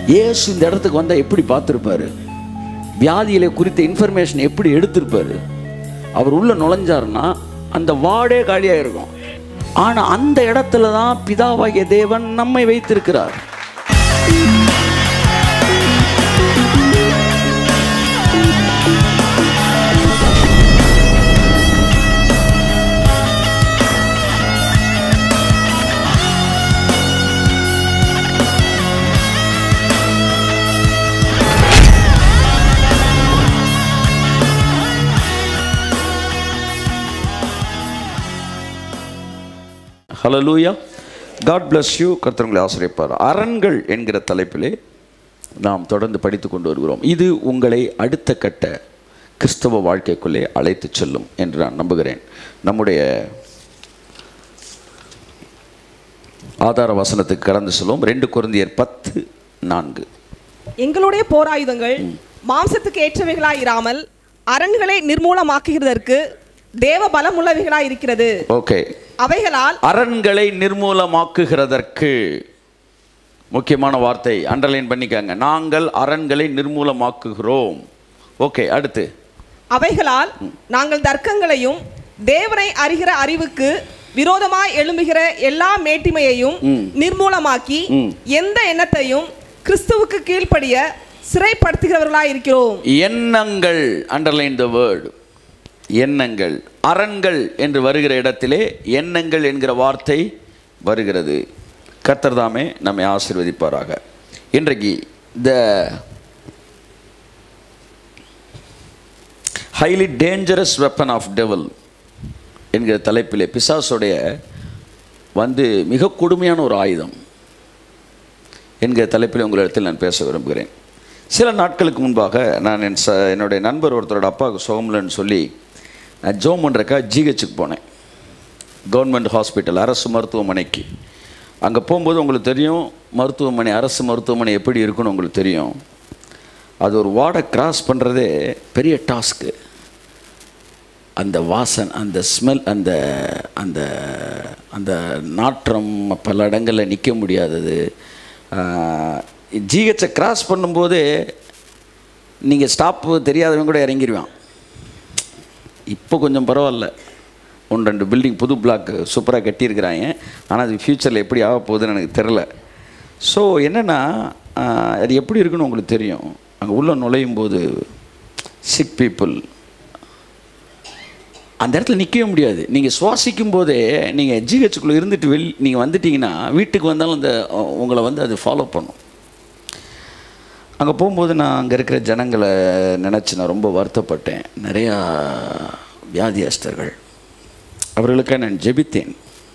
இயேசு இந்த இடத்துக்கு வந்தால் எப்படி பார்த்துருப்பாரு வியாதியில குறித்த இன்ஃபர்மேஷன் எப்படி எடுத்திருப்பாரு அவர் உள்ள நுழைஞ்சாருன்னா அந்த வார்டே காலியாக இருக்கும் ஆனால் அந்த இடத்துல தான் பிதாவாகிய தேவன் நம்மை வைத்திருக்கிறார் ஹலலூயா காட் bless யூ கர்த்தர் ஆசிரியப்பார் அரண்கள் என்கிற தலைப்பிலே நாம் தொடர்ந்து படித்து கொண்டு வருகிறோம் இது உங்களை அடுத்த கட்ட கிறிஸ்தவ வாழ்க்கைக்குள்ளே அழைத்து செல்லும் என்று நான் நம்புகிறேன் நம்முடைய ஆதார வசனத்துக்கு கடந்து செல்வோம் ரெண்டு குருந்தியர் பத்து நான்கு எங்களுடைய போராயுதங்கள் மாம்சத்துக்கு ஏற்றவைகளாய் இராமல் அரண்களை நிர்மூலமாக்குகிறதற்கு தேவ பலமுள்ளவைகளாய் இருக்கிறது ஓகே அவைகளால் அரண்களை நிர்மூலமாக்குகிறதற்கு முக்கியமான வார்த்தை அண்டர்லைன் பண்ணிக்கங்க நாங்கள் அரண்களை நிர்மூலமாக்குகிறோம் ஓகே அடுத்து அவைகளால் நாங்கள் தர்க்கங்களையும் தேவனை அறிகிற அறிவுக்கு விரோதமாய் எழும்புகிற எல்லா மேட்டிமையையும் நிர்மூலமாக்கி எந்த எண்ணத்தையும் கிறிஸ்துவுக்கு கீழ்ப்படிய சிறைப்படுத்துகிறவர்களாய் இருக்கிறோம் எண்ணங்கள் அண்டர்லைன் த வேர்டு எண்ணங்கள் அரண்கள் என்று வருகிற இடத்திலே எண்ணங்கள் என்கிற வார்த்தை வருகிறது கர்த்தர் தாமே நம்மை ஆசீர்வதிப்பாராக இன்றைக்கு the highly dangerous weapon of devil என்கிற தலைப்பிலே பிசாசுடைய வந்து மிக கொடுமையான ஒரு ஆயுதம் என்கிற தலைப்பில் உங்களிடத்தில் நான் பேச விரும்புகிறேன் சில நாட்களுக்கு முன்பாக நான் என் ச என்னுடைய நண்பர் ஒருத்தரோட அப்பாவுக்கு சுகமில்லைன்னு சொல்லி நான் ஜோம் பண்ணுறக்கா ஜிஹெச்சுக்கு போனேன் கவர்மெண்ட் ஹாஸ்பிட்டல் அரசு மருத்துவமனைக்கு அங்கே போகும்போது உங்களுக்கு தெரியும் மருத்துவமனை அரசு மருத்துவமனை எப்படி இருக்குன்னு உங்களுக்கு தெரியும் அது ஒரு வார்டை கிராஸ் பண்ணுறதே பெரிய டாஸ்க்கு அந்த வாசன் அந்த ஸ்மெல் அந்த அந்த அந்த நாற்றம் பல இடங்களில் நிற்க முடியாதது ஜிஹெச்சை கிராஸ் பண்ணும்போது நீங்கள் ஸ்டாப்பு தெரியாதவங்க கூட இறங்கிடுவான் இப்போ கொஞ்சம் பரவாயில்ல ஒன்று ரெண்டு பில்டிங் புது பிளாக் சூப்பராக கட்டியிருக்கிறாங்க ஆனால் அது ஃப்யூச்சரில் எப்படி ஆக போகுதுன்னு எனக்கு தெரில ஸோ என்னென்னா அது எப்படி இருக்குன்னு உங்களுக்கு தெரியும் அங்கே உள்ளே நுழையும் போது சிக் பீப்புள் அந்த இடத்துல நிற்கவே முடியாது நீங்கள் சுவாசிக்கும் போதே நீங்கள் ஜிஹெச்சுக்குள்ளே இருந்துட்டு வெளி நீங்கள் வந்துட்டீங்கன்னா வீட்டுக்கு வந்தாலும் அந்த அஹ், உங்களை வந்து அது ஃபாலோ பண்ணும் அங்கே போகும்போது நான் அங்கே இருக்கிற ஜனங்களை நினச்சி நான் ரொம்ப வருத்தப்பட்டேன் நிறையா வியாதியஸ்தர்கள் அவர்களுக்காக நான் ஜெபித்தேன்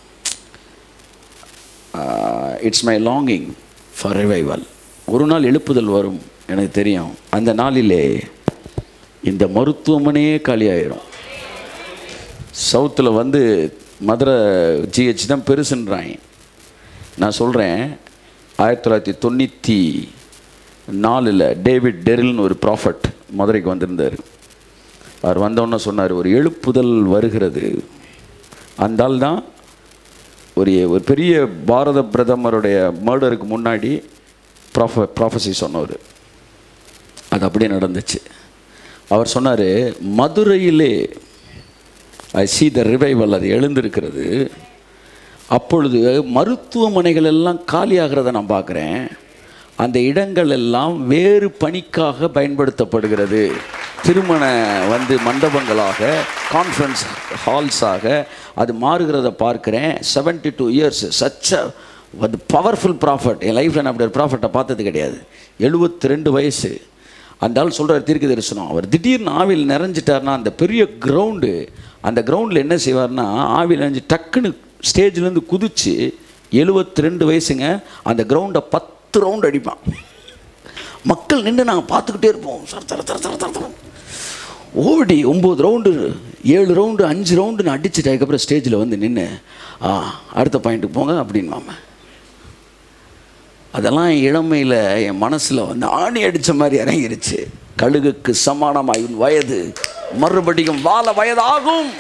it's my longing for revival ஒரு நாள் எழுப்புதல் வரும் எனக்கு தெரியும் அந்த நாளிலே இந்த மருத்துவமனையே காலியாயிரும் சவுத்தில் வந்து மதுரை ஜிஹெச் தான் பெருசுன்றாங்க நான் சொல்கிறேன் ஆயிரத்தி தொள்ளாயிரத்தி தொண்ணூற்றி நாலில் டேவிட் டெரில்னு ஒரு ப்ராஃபட் மதுரைக்கு வந்திருந்தார் அவர் வந்தோன்னே சொன்னார் ஒரு எழுப்புதல் வருகிறது அந்த ஆள் தான் ஒரு ஒரு பெரிய பாரத பிரதமருடைய மர்டருக்கு முன்னாடி ப்ராஃப ப்ராஃபஸி சொன்னவர் அது அப்படியே நடந்துச்சு அவர் சொன்னார் மதுரையிலே ஐ சி த ரிவைவல் அது எழுந்திருக்கிறது அப்பொழுது மருத்துவமனைகள் எல்லாம் காலியாகிறத நான் பார்க்குறேன் அந்த இடங்கள் எல்லாம் வேறு பணிக்காக பயன்படுத்தப்படுகிறது திருமண வந்து மண்டபங்களாக கான்ஃபரன்ஸ் ஹால்ஸாக அது மாறுகிறத பார்க்குறேன் 72 டூ இயர்ஸ் சச்ச அது பவர்ஃபுல் ப்ராஃபட் என் லைஃப்பில் நான் அப்படி ஒரு ப்ராஃபட்டை பார்த்தது கிடையாது 72 ரெண்டு வயசு அந்த ஆள் சொல்கிறார் தீர்க்க தரிசனம் அவர் திடீர்னு ஆவியில் நிறைஞ்சிட்டார்னா அந்த பெரிய கிரவுண்டு அந்த கிரவுண்டில் என்ன செய்வார்னா ஆவியில் நிறைஞ்சு டக்குன்னு ஸ்டேஜ்லேருந்து குதிச்சு 72 ரெண்டு வயசுங்க அந்த கிரவுண்டை பத்து ரவுண்ட் அடிப்பான் மக்கள் நின்று நாங்கள் பார்த்துக்கிட்டே இருப்போம் சர தர தர தர தர தர ஓடி ஒம்பது ரவுண்டு ஏழு ரவுண்டு அஞ்சு ரவுண்டு நான் அடிச்சுட்டு அதுக்கப்புறம் ஸ்டேஜில் வந்து நின்று ஆ அடுத்த பாயிண்ட்டுக்கு போங்க அப்படின்வாம அதெல்லாம் என் இளமையில் என் மனசில் வந்து ஆணி அடித்த மாதிரி இறங்கிருச்சு கழுகுக்கு சமானமாய் உன் வயது மறுபடியும் வாழ வயதாகும்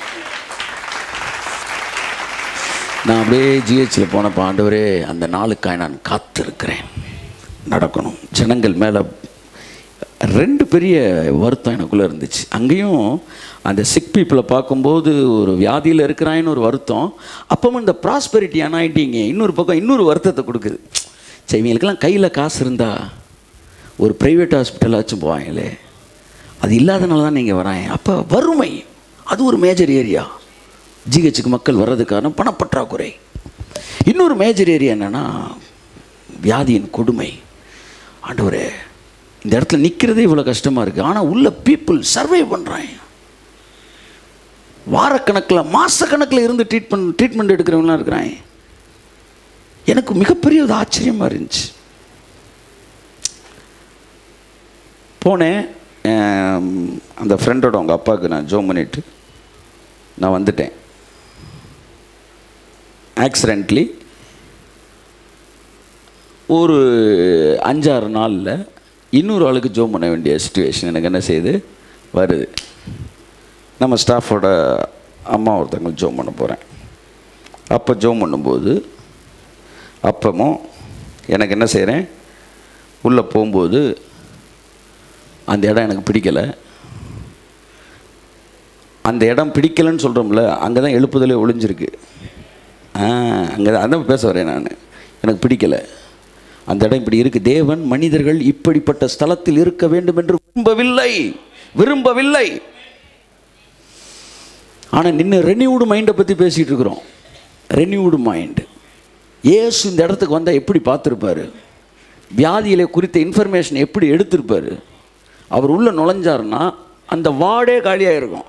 நான் அப்படியே ஜிஹெச்சில் போனப்போ ஆண்டவரே அந்த நாளுக்காய் நான் காத்திருக்கிறேன் நடக்கணும் ஜனங்கள் மேலே ரெண்டு பெரிய வருத்தம் எனக்குள்ளே இருந்துச்சு அங்கேயும் அந்த சிக் பீப்புளை பார்க்கும்போது ஒரு வியாதியில் இருக்கிறான்னு ஒரு வருத்தம் அப்பவும் இந்த ப்ராஸ்பெரிட்டி அனாயிட்டிங்க இன்னொரு பக்கம் இன்னொரு வருத்தத்தை கொடுக்குது சரி இவங்களுக்கெல்லாம் கையில் காசு இருந்தா ஒரு ப்ரைவேட் ஹாஸ்பிட்டலாச்சும் போவாங்களே அது இல்லாதனால தான் நீங்கள் வராங்க அப்போ வறுமை அது ஒரு மேஜர் ஏரியா ஜிஹெச்சுக்கு மக்கள் வர்றதுக்கான பணப்பற்றாக்குறை இன்னொரு மேஜர் ஏரியா என்னென்னா வியாதியின் கொடுமை ஆண்டவரே இந்த இடத்துல நிற்கிறதே இவ்வளோ கஷ்டமாக இருக்குது ஆனால் உள்ள பீப்புள் சர்வே பண்ணுறாங்க வாரக்கணக்கில் மாதக்கணக்கில் இருந்து ட்ரீட்மெண்ட் ட்ரீட்மெண்ட் எடுக்கிறவங்களாம் இருக்கிறாங்க எனக்கு மிகப்பெரிய ஒரு ஆச்சரியமாக இருந்துச்சு போனேன் ஆம், அந்த ஃப்ரெண்டோட அவங்க அப்பாவுக்கு நான் ஜோம் பண்ணிட்டு நான் வந்துட்டேன் ஆக்சிடென்ட்லி ஒரு அஞ்சாறு நாளில் இன்னொரு ஆளுக்கு ஜோம் பண்ண வேண்டிய சுச்சுவேஷன் எனக்கு என்ன செய்யுது வருது நம்ம ஸ்டாஃபோட அம்மா ஒருத்தவங்க ஜோம் பண்ண போகிறேன் அப்போ ஜோம் பண்ணும்போது அப்பமும் எனக்கு என்ன செய்கிறேன் உள்ளே போகும்போது அந்த இடம் எனக்கு பிடிக்கலை அந்த இடம் பிடிக்கலைன்னு சொல்கிறோம்ல அங்கே தான் எழுப்புதலே ஒளிஞ்சிருக்கு ஆ அங்கே தான் அதான் பேச வரேன் நான் எனக்கு பிடிக்கலை அந்த இடம் இப்படி இருக்கு தேவன் மனிதர்கள் இப்படிப்பட்ட ஸ்தலத்தில் இருக்க வேண்டும் என்று விரும்பவில்லை விரும்பவில்லை ஆனால் நின்று ரெனியூடு மைண்டை பற்றி பேசிகிட்டு இருக்கிறோம் ரெனியூடு மைண்ட் ஏசு இந்த இடத்துக்கு வந்தால் எப்படி பார்த்துருப்பாரு வியாதியில குறித்த இன்ஃபர்மேஷன் எப்படி எடுத்திருப்பாரு அவர் உள்ள நுழைஞ்சாருன்னா அந்த வார்டே காலியாக இருக்கும்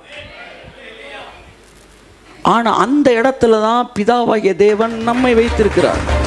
ஆனால் அந்த இடத்துல தான் பிதாவாகிய தேவன் நம்மை வைத்திருக்கிறார்